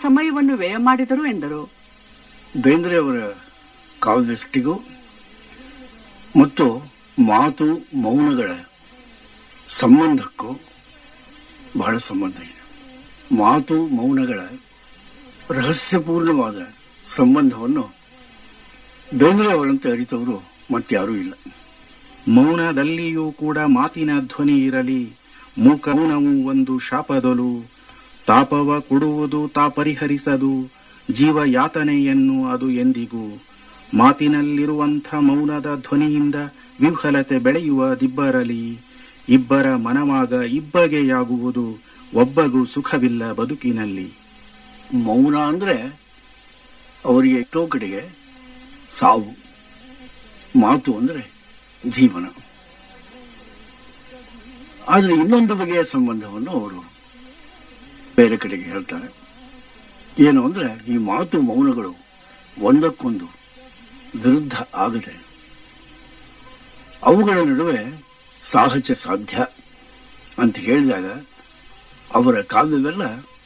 ಸಮಯವನ್ನು ವ್ಯಯ ಮಾಡಿದರು ಎಂದರು ಬೇಂದ್ರೆಯವರ ಕಾವ್ಯದೃಷ್ಟಿಗೂ ಮತ್ತು ಮಾತು ಮೌನಗಳ ಸಂಬಂಧಕ್ಕೂ ಬಹಳ ಸಂಬಂಧ ಇದೆ ಮಾತು ಮೌನಗಳ ರಹಸ್ಯಪೂರ್ಣವಾದ ಸಂಬಂಧವನ್ನು ಬೇಂದ್ರೆಯವರಂತೆ ಅರಿತವರು ಮತ್ತಾರೂ ಇಲ್ಲ ಮೌನದಲ್ಲಿಯೂ ಕೂಡ ಮಾತಿನ ಧ್ವನಿ ಇರಲಿ ಮೂಕ ಮೌನವು ಒಂದು ಶಾಪದೊಲು ತಾಪವ ಕೊಡುವುದು ತಾ ಪರಿಹರಿಸದು ಜೀವ ಯಾತನೆಯನ್ನು ಅದು ಎಂದಿಗೂ ಮಾತಿನಲ್ಲಿರುವಂಥ ಮೌನದ ಧ್ವನಿಯಿಂದ ವಿಹ್ವಲತೆ ಬೆಳೆಯುವ ದಿಬ್ಬರಲಿ ಇಬ್ಬರ ಮನವಾಗ ಇಬ್ಬಗೆಯಾಗುವುದು ಒಬ್ಬಗೂ ಸುಖವಿಲ್ಲ ಬದುಕಿನಲ್ಲಿ ಮೌನ ಅಂದ್ರೆ ಅವರಿಗೆ ಎಷ್ಟೋ ಕಡೆಗೆ ಸಾವು ಮಾತು ಅಂದ್ರೆ ಜೀವನ ಆದರೆ ಇನ್ನೊಂದು ಬಗೆಯ ಸಂಬಂಧವನ್ನು ಅವರು ಬೇರೆ ಕಡೆಗೆ ಹೇಳ್ತಾರೆ ಏನು ಅಂದ್ರೆ ಈ ಮಾತು ಮೌನಗಳು ಒಂದಕ್ಕೊಂದು ವಿರುದ್ಧ ಆಗದೆ ಅವುಗಳ ನಡುವೆ ಸಾಹಚ ಸಾಧ್ಯ ಅಂತ ಹೇಳಿದಾಗ ಅವರ ಕಾವ್ಯವೆಲ್ಲ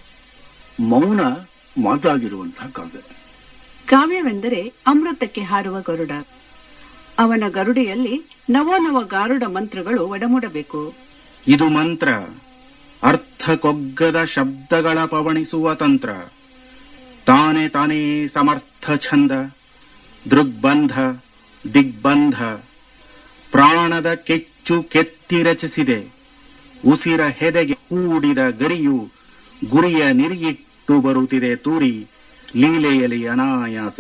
ಮೌನ ಮಾತಾಗಿರುವಂತಹ ಕಾವ್ಯ ಕಾವ್ಯವೆಂದರೆ ಅಮೃತಕ್ಕೆ ಹಾರುವ ಗರುಡ ಅವನ ಗರುಡೆಯಲ್ಲಿ ನವೋನವ ಗಾರುಡ ಮಂತ್ರಗಳು ಒಡಮೂಡಬೇಕು ಇದು ಮಂತ್ರ ಅರ್ಥಕೊಗ್ಗದ ಶಬ್ದಗಳ ಪವಣಿಸುವ ತಂತ್ರ ತಾನೇ ತಾನೇ ಸಮರ್ಥ ಛಂದ ದೃಗ್ಬಂಧ ದಿಗ್ಬಂಧ ಪ್ರಾಣದ ಕೆಚ್ಚು ಕೆತ್ತಿ ರಚಿಸಿದೆ ಉಸಿರ ಹೆದೆಗೆ ಹೂಡಿದ ಗರಿಯು ಗುರಿಯ ನಿರಿಯಿಟ್ಟು ಬರುತ್ತಿದೆ ತೂರಿ ಲೀಲೆಯಲಿ ಅನಾಯಾಸ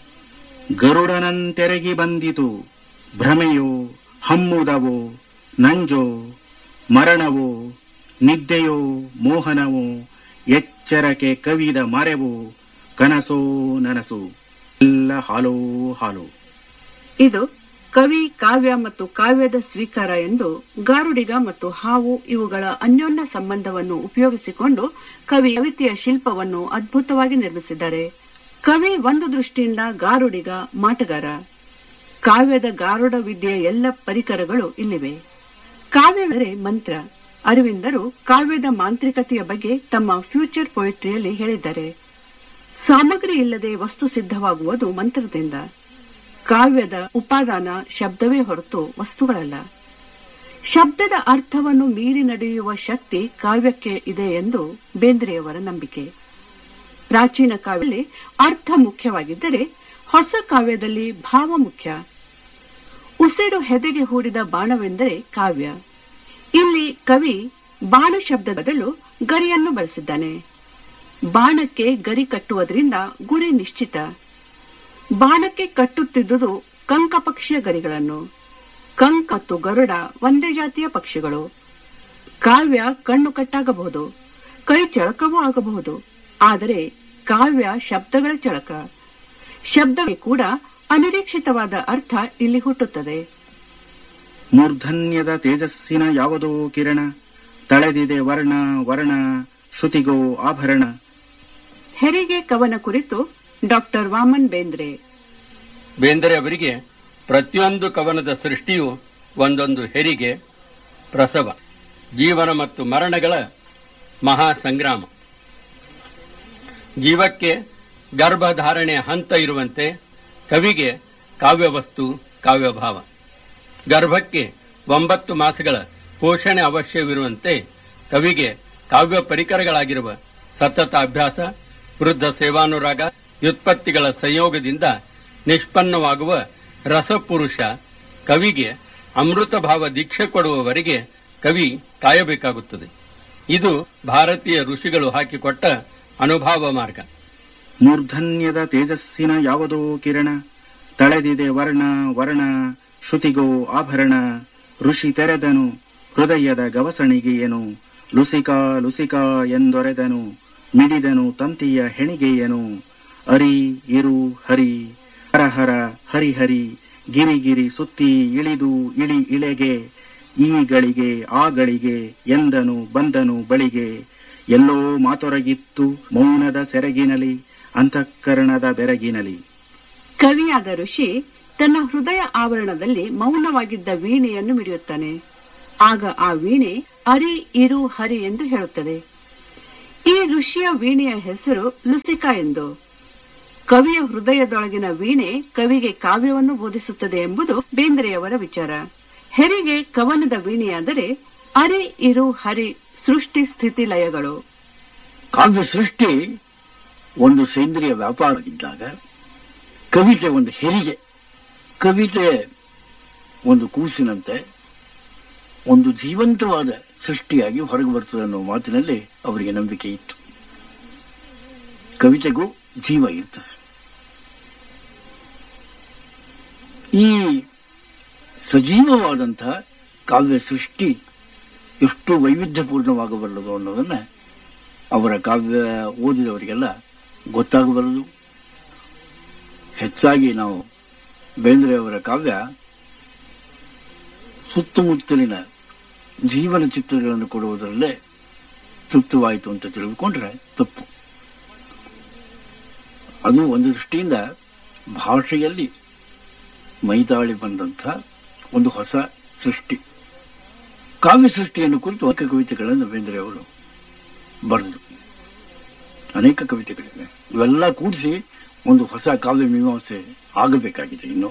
ಗರುಡನಂತೆರಗಿ ಬಂದಿತು ಭ್ರಮೆಯೋ ಹಮ್ಮುದವೋ ನಂಜೋ ಮರಣವೋ ನಿದ್ದೆಯೋ ಮೋಹನವೋ ಎಚ್ಚರಕ್ಕೆ ಕವಿದ ಮರೆವೋ ಕನಸೋ ನನಸು ಎಲ್ಲ ಹಾಲೋ ಹಾಲೋ ಇದು ಕವಿ ಕಾವ್ಯ ಮತ್ತು ಕಾವ್ಯದ ಸ್ವೀಕಾರ ಎಂದು ಗಾರುಡಿಗ ಮತ್ತು ಹಾವು ಇವುಗಳ ಅನ್ಯೋನ್ಯ ಸಂಬಂಧವನ್ನು ಉಪಯೋಗಿಸಿಕೊಂಡು ಕವಿ ಕವಿತೆಯ ಶಿಲ್ಪವನ್ನು ಅದ್ಭುತವಾಗಿ ನಿರ್ಮಿಸಿದ್ದಾರೆ ಕವಿ ಒಂದು ದೃಷ್ಟಿಯಿಂದ ಗಾರುಡಿಗ ಮಾಟಗಾರ ಕಾವ್ಯದ ಗಾರುಡ ವಿದ್ಯೆಯ ಎಲ್ಲ ಪರಿಕರಗಳು ಇಲ್ಲಿವೆ ಕಾವ್ಯವೆಂದರೆ ಮಂತ್ರ ಅರವಿಂದರು ಕಾವ್ಯದ ಮಾಂತ್ರಿಕತೆಯ ಬಗ್ಗೆ ತಮ್ಮ ಫ್ಯೂಚರ್ ಪೊಯಿಟ್ರಿಯಲ್ಲಿ ಹೇಳಿದ್ದಾರೆ ಸಾಮಗ್ರಿ ಇಲ್ಲದೆ ವಸ್ತು ಸಿದ್ಧವಾಗುವುದು ಮಂತ್ರದಿಂದ ಕಾವ್ಯದ ಉಪಾದಾನ ಶಬ್ದವೇ ಹೊರತು ವಸ್ತುಗಳಲ್ಲ ಶಬ್ದದ ಅರ್ಥವನ್ನು ಮೀರಿ ನಡೆಯುವ ಶಕ್ತಿ ಕಾವ್ಯಕ್ಕೆ ಇದೆ ಎಂದು ಬೇಂದ್ರೆಯವರ ನಂಬಿಕೆ ಪ್ರಾಚೀನ ಕಾವ್ಯದಲ್ಲಿ ಅರ್ಥ ಮುಖ್ಯವಾಗಿದ್ದರೆ ಹೊಸ ಕಾವ್ಯದಲ್ಲಿ ಭಾವ ಮುಖ್ಯ ಉಸಿರು ಹೆದೆಗೆ ಹೂಡಿದ ಬಾಣವೆಂದರೆ ಕಾವ್ಯ ಇಲ್ಲಿ ಕವಿ ಬಾಣ ಶಬ್ದದ ಬದಲು ಗರಿಯನ್ನು ಬಳಸಿದ್ದಾನೆ ಬಾಣಕ್ಕೆ ಗರಿ ಕಟ್ಟುವುದರಿಂದ ಗುರಿ ನಿಶ್ಚಿತ ಬಾಣಕ್ಕೆ ಕಟ್ಟುತ್ತಿದ್ದುದು ಕಂಕ ಪಕ್ಷಿಯ ಗರಿಗಳನ್ನು ಕಂಕ ಮತ್ತು ಗರುಡ ಒಂದೇ ಜಾತಿಯ ಪಕ್ಷಿಗಳು ಕಾವ್ಯ ಕಣ್ಣು ಕಟ್ಟಾಗಬಹುದು ಕೈ ಚಳಕವೂ ಆಗಬಹುದು ಆದರೆ ಕಾವ್ಯ ಶಬ್ದಗಳ ಚಳಕ ಶಬ್ದವೇ ಕೂಡ ಅನಿರೀಕ್ಷಿತವಾದ ಅರ್ಥ ಇಲ್ಲಿ ಹುಟ್ಟುತ್ತದೆ ಮೂರ್ಧನ್ಯದ ತೇಜಸ್ಸಿನ ಯಾವುದೋ ಕಿರಣ ತಳೆದಿದೆ ವರ್ಣ ವರ್ಣ ಶ್ರುತಿಗೋ ಆಭರಣ ಹೆರಿಗೆ ಕವನ ಕುರಿತು ಡಾಕ್ಟರ್ ವಾಮನ್ ಬೇಂದ್ರೆ ಬೇಂದ್ರೆ ಅವರಿಗೆ ಪ್ರತಿಯೊಂದು ಕವನದ ಸೃಷ್ಟಿಯು ಒಂದೊಂದು ಹೆರಿಗೆ ಪ್ರಸವ ಜೀವನ ಮತ್ತು ಮರಣಗಳ ಮಹಾ ಸಂಗ್ರಾಮ ಜೀವಕ್ಕೆ ಗರ್ಭಧಾರಣೆಯ ಹಂತ ಇರುವಂತೆ ಕವಿಗೆ ಕಾವ್ಯವಸ್ತು ಕಾವ್ಯಭಾವ ಗರ್ಭಕ್ಕೆ ಒಂಬತ್ತು ಮಾಸಗಳ ಪೋಷಣೆ ಅವಶ್ಯವಿರುವಂತೆ ಕವಿಗೆ ಕಾವ್ಯ ಪರಿಕರಗಳಾಗಿರುವ ಸತತ ಅಭ್ಯಾಸ ವೃದ್ಧ ಸೇವಾನುರಾಗ ವ್ಯುತ್ಪತ್ತಿಗಳ ಸಂಯೋಗದಿಂದ ನಿಷ್ಪನ್ನವಾಗುವ ರಸಪುರುಷ ಕವಿಗೆ ಅಮೃತ ಭಾವ ದೀಕ್ಷೆ ಕೊಡುವವರೆಗೆ ಕವಿ ಕಾಯಬೇಕಾಗುತ್ತದೆ ಇದು ಭಾರತೀಯ ಋಷಿಗಳು ಹಾಕಿಕೊಟ್ಟ ಅನುಭಾವ ಮಾರ್ಗ ಮೂರ್ಧನ್ಯದ ತೇಜಸ್ಸಿನ ಯಾವುದೋ ಕಿರಣ ತಳೆದಿದೆ ವರ್ಣ ವರ್ಣ ಶ್ರುತಿಗೋ ಆಭರಣ ಋಷಿ ತೆರೆದನು ಹೃದಯದ ಗವಸಣಿಗೆಯನು ಲುಸಿಕಾ ಲುಸಿಕಾ ಎಂದೊರೆದನು ಮಿಡಿದನು ತಂತಿಯ ಹೆಣಿಗೆಯನು ಅರಿ ಇರು ಹರಿ ಹರ ಹರ ಹರಿ ಹರಿ ಗಿರಿ ಗಿರಿ ಸುತ್ತಿ ಇಳಿದು ಇಳಿ ಇಳೆಗೆ ಈ ಗಳಿಗೆ ಆ ಗಳಿಗೆ ಎಂದನು ಬಂದನು ಬಳಿಗೆ ಎಲ್ಲೋ ಮಾತೊರಗಿತ್ತು ಮೌನದ ಸೆರಗಿನಲಿ ಅಂತಃಕರಣದ ಬೆರಗಿನಲಿ ಕವಿಯಾದ ಋಷಿ ತನ್ನ ಹೃದಯ ಆವರಣದಲ್ಲಿ ಮೌನವಾಗಿದ್ದ ವೀಣೆಯನ್ನು ಮಿಡಿಯುತ್ತಾನೆ ಆಗ ಆ ವೀಣೆ ಅರಿ ಇರು ಹರಿ ಎಂದು ಹೇಳುತ್ತದೆ ಈ ಋಷಿಯ ವೀಣೆಯ ಹೆಸರು ಲುಸಿಕಾ ಎಂದು ಕವಿಯ ಹೃದಯದೊಳಗಿನ ವೀಣೆ ಕವಿಗೆ ಕಾವ್ಯವನ್ನು ಬೋಧಿಸುತ್ತದೆ ಎಂಬುದು ಬೇಂದ್ರೆಯವರ ವಿಚಾರ ಹೆರಿಗೆ ಕವನದ ವೀಣೆಯಾದರೆ ಅರೆ ಇರು ಹರಿ ಸೃಷ್ಟಿ ಸ್ಥಿತಿ ಲಯಗಳು ಕಾವ್ಯ ಸೃಷ್ಟಿ ಒಂದು ಸೇಂದ್ರಿಯ ವ್ಯಾಪಾರ ಇದ್ದಾಗ ಕವಿತೆ ಒಂದು ಹೆರಿಗೆ ಕವಿತೆ ಒಂದು ಕೂಸಿನಂತೆ ಒಂದು ಜೀವಂತವಾದ ಸೃಷ್ಟಿಯಾಗಿ ಹೊರಗೆ ಬರ್ತದೆ ಅನ್ನೋ ಮಾತಿನಲ್ಲಿ ಅವರಿಗೆ ನಂಬಿಕೆ ಇತ್ತು ಕವಿತೆಗೂ ಜೀವ ಇರ್ತದೆ ಈ ಸಜೀವವಾದಂತಹ ಕಾವ್ಯ ಸೃಷ್ಟಿ ಎಷ್ಟು ವೈವಿಧ್ಯಪೂರ್ಣವಾಗಬಲ್ಲದು ಅನ್ನೋದನ್ನ ಅವರ ಕಾವ್ಯ ಓದಿದವರಿಗೆಲ್ಲ ಗೊತ್ತಾಗಬಲ್ಲದು ಹೆಚ್ಚಾಗಿ ನಾವು ಬೇಂದ್ರೆ ಅವರ ಕಾವ್ಯ ಸುತ್ತಮುತ್ತಲಿನ ಜೀವನ ಚಿತ್ರಗಳನ್ನು ಕೊಡುವುದರಲ್ಲೇ ತೃಪ್ತವಾಯಿತು ಅಂತ ತಿಳಿದುಕೊಂಡ್ರೆ ತಪ್ಪು ಅದು ಒಂದು ದೃಷ್ಟಿಯಿಂದ ಭಾಷೆಯಲ್ಲಿ ಮೈದಾಳಿ ಬಂದಂಥ ಒಂದು ಹೊಸ ಸೃಷ್ಟಿ ಕಾವ್ಯ ಸೃಷ್ಟಿಯನ್ನು ಕುರಿತು ಅನೇಕ ಕವಿತೆಗಳನ್ನು ಬೇಂದ್ರೆ ಅವರು ಬರೆದರು ಅನೇಕ ಕವಿತೆಗಳಿವೆ ಇವೆಲ್ಲ ಕೂಡಿಸಿ ಒಂದು ಹೊಸ ಕಾವ್ಯ ಮೀಮಾಂಸೆ ಆಗಬೇಕಾಗಿದೆ ಇನ್ನು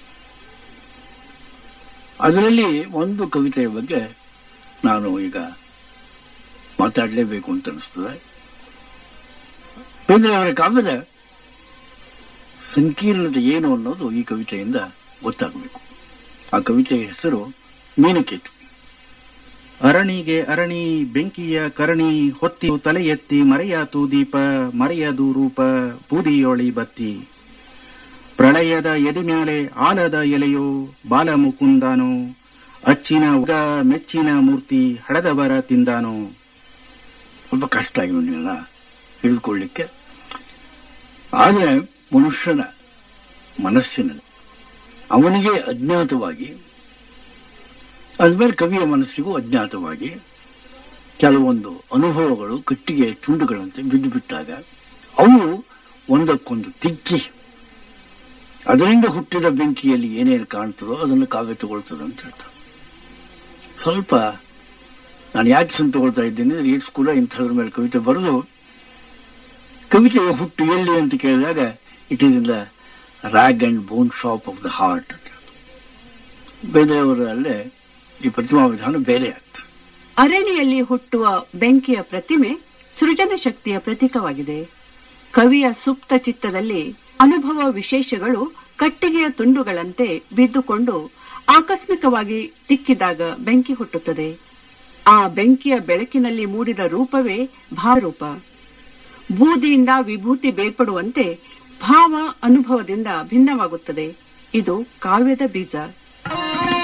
ಅದರಲ್ಲಿ ಒಂದು ಕವಿತೆಯ ಬಗ್ಗೆ ನಾನು ಈಗ ಮಾತಾಡಲೇಬೇಕು ಅಂತ ಅನಿಸ್ತದೆ ಬೇಂದ್ರೆ ಅವರ ಕಾವ್ಯದ ಸಂಕೀರ್ಣತೆ ಏನು ಅನ್ನೋದು ಈ ಕವಿತೆಯಿಂದ ಗೊತ್ತಾಗಬೇಕು ಆ ಕವಿತೆಯ ಹೆಸರು ಮೀನಕೇತು ಅರಣಿಗೆ ಅರಣಿ ಬೆಂಕಿಯ ಕರಣಿ ಹೊತ್ತಿ ತಲೆ ಎತ್ತಿ ಮರೆಯಾತು ದೀಪ ಮರೆಯದು ರೂಪ ಬೂದಿಯೊಳಿ ಬತ್ತಿ ಪ್ರಳಯದ ಎದಿಮ್ಯಾಲೆ ಆಲದ ಎಲೆಯೋ ಬಾಲಮುಕುಂದಾನೋ ಅಚ್ಚಿನ ಉಗ ಮೆಚ್ಚಿನ ಮೂರ್ತಿ ಹಳದವರ ತಿಂದಾನೋ ಸ್ವಲ್ಪ ಕಷ್ಟ ಇವನ್ನೆಲ್ಲ ಹಿಡಿದುಕೊಳ್ಳಿಕ್ಕೆ ಆದರೆ ಮನುಷ್ಯನ ಮನಸ್ಸಿನಲ್ಲಿ ಅವನಿಗೆ ಅಜ್ಞಾತವಾಗಿ ಅದ್ಮೇಲೆ ಕವಿಯ ಮನಸ್ಸಿಗೂ ಅಜ್ಞಾತವಾಗಿ ಕೆಲವೊಂದು ಅನುಭವಗಳು ಕಟ್ಟಿಗೆ ತುಂಡುಗಳಂತೆ ಬಿದ್ದು ಬಿಟ್ಟಾಗ ಅವು ಒಂದಕ್ಕೊಂದು ತಿಕ್ಕಿ ಅದರಿಂದ ಹುಟ್ಟಿದ ಬೆಂಕಿಯಲ್ಲಿ ಏನೇನು ಕಾಣ್ತದೋ ಅದನ್ನು ಕಾವ್ಯ ತಗೊಳ್ತದೆ ಅಂತ ಹೇಳ್ತಾರೆ ಸ್ವಲ್ಪ ನಾನು ಯಾಕೆ ಸನ್ ತಗೊಳ್ತಾ ಇದ್ದೇನೆ ಅಂದ್ರೆ ಈಟ್ಸ್ ಕೂಡ ಇಂಥದ್ರ ಮೇಲೆ ಕವಿತೆ ಬರೆದು ಕವಿತೆಯ ಹುಟ್ಟು ಎಲ್ಲಿ ಅಂತ ಕೇಳಿದಾಗ it is in the rag and bone shop of the heart ಅಂತ ಬೇರೆಯವರಲ್ಲೇ ಈ ಪ್ರತಿಮಾ ವಿಧಾನ ಬೇರೆ ಆಗ್ತದೆ ಅರಣ್ಯಲ್ಲಿ ಹುಟ್ಟುವ ಬೆಂಕಿಯ ಪ್ರತಿಮೆ ಸೃಜನ ಶಕ್ತಿಯ ಪ್ರತೀಕವಾಗಿದೆ ಕವಿಯ ಸುಪ್ತ ಚಿತ್ತದಲ್ಲಿ ಅನುಭವ ವಿಶೇಷಗಳು ಕಟ್ಟಿಗೆಯ ತುಂಡುಗಳಂತೆ ಬಿದ್ದುಕೊಂಡು ಆಕಸ್ಮಿಕವಾಗಿ ತಿಕ್ಕಿದಾಗ ಬೆಂಕಿ ಹುಟ್ಟುತ್ತದೆ ಆ ಬೆಂಕಿಯ ಬೆಳಕಿನಲ್ಲಿ ಮೂಡಿದ ರೂಪವೇ ಭಾವರೂಪ ಬೂದಿಯಿಂದ ವಿಭೂತಿ ಬೇರ್ಪಡುವಂತೆ ಭಾವ ಅನುಭವದಿಂದ ಭಿನ್ನವಾಗುತ್ತದೆ ಇದು ಕಾವ್ಯದ ಬೀಜ